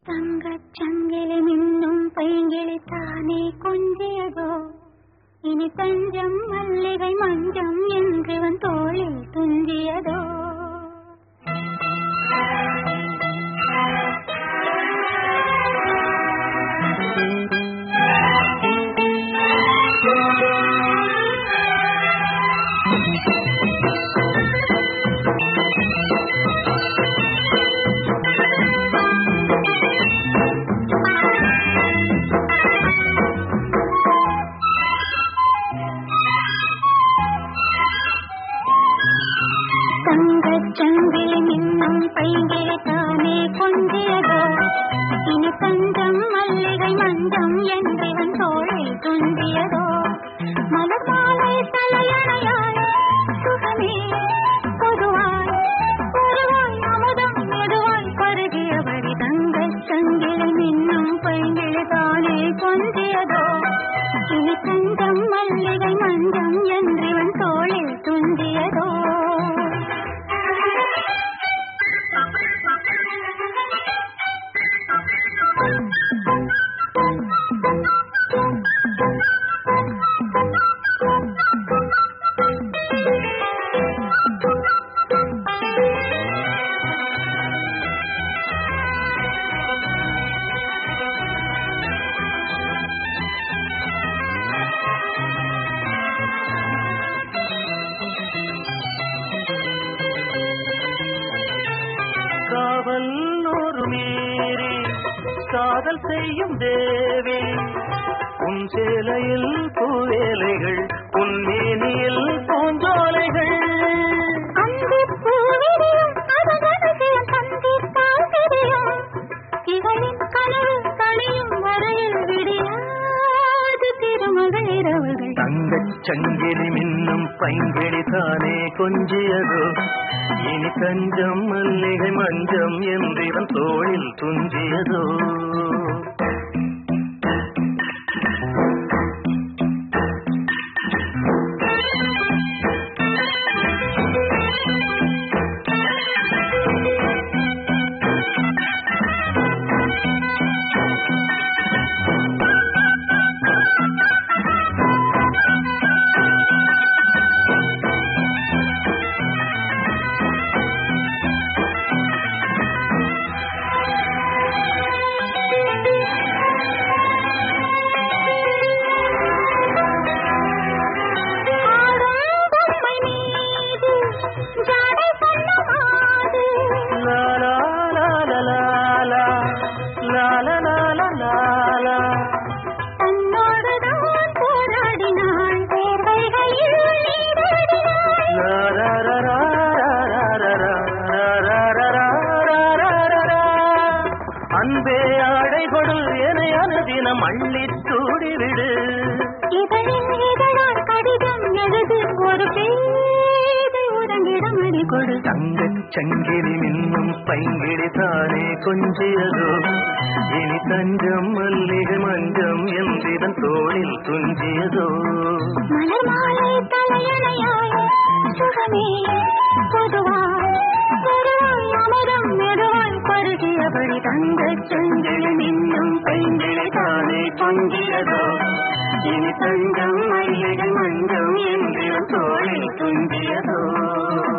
தங்கச் சங்கிலி மின்னும் பைங்கிளி தானே கொஞ்சியதோ இனி தஞ்சம் மல்லிகை மஞ்சம் என்றவன் தோளில் துஞ்சியதோ தங்கச் சங்கிலி மின்னும் பைங்கிளி தானே கொஞ்சியதோ இனி தஞ்சம் மல்லிகை மஞ்சம் என்றவன் தோளில் துஞ்சியதோ மலர் மாலை தலையணையாய் சுகமே பொதுவாய் பொதுவாய் அமுதம் மெதுவாய் பருகியபடி தங்கச் சங்கிலி மின்னும் பைங்கிளி தானே கொஞ்சியதோ இனி தஞ்சம் மல்லிகை மஞ்சம் என்றவன் தோளில் துஞ்சியதோ காவல் நூறு மீறி காதல் செய்யும் தேவி உன் சேலையில் பூவேலைகள் உன் மேனியில் பூஞ்சோலைகள் அந்திப் பூவிரியும் அதகதியம் சந்தித்தால் தெரியும். இவளின் கனவு கனியும் வரையில் விடியாது திருமகள் இரவுகள். தங்கச் சங்கிலி மின்னும் பைங்கிழி தானே கொஞ்சியதோ இனி தஞ்சம் மல்லிகை மஞ்சம் என்றிவன் தோளில் துஞ்சியதோ ஆடும் பொம்மை மீது ஜாடை பண்ண மாது. லா லா லா லா லா லா. லா லா லா லா லா லா. தன்னோடுதான் போராடினாள் வேர்வைகளில் நீராடினாள். லா ரா ரா ரா ரா ரா ரா ரா ரா ரா ரா ரா ரா ரா. அன்பே ஆடை கொடு என அனுதினம் அள்ளித் தூடிவிடு இதழில் இதழால் கடிதம் எழுது ஒரு பேதை உறங்கிடம் அடி கொடு தங்கச் சங்கிலி மின்னும் பைங்கிழி தானே கொஞ்சியதோ இனி தஞ்சம் மல்லிகை மஞ்சம் என்றிதன் தோளில் துஞ்சியதோ மலர் மாலை தலையணையாய் சுகமே பொதுவாய் பொதுவாய் அமரம் மெதுவாய் பருகியபடி தங்கச் செங்கிழி மின்னும் பைங்கிழி தானே பொங்கியதோ இனி தஞ்சம் மல்லிகை மஞ்சம் என்றிதன் தோளில் துஞ்சியதோ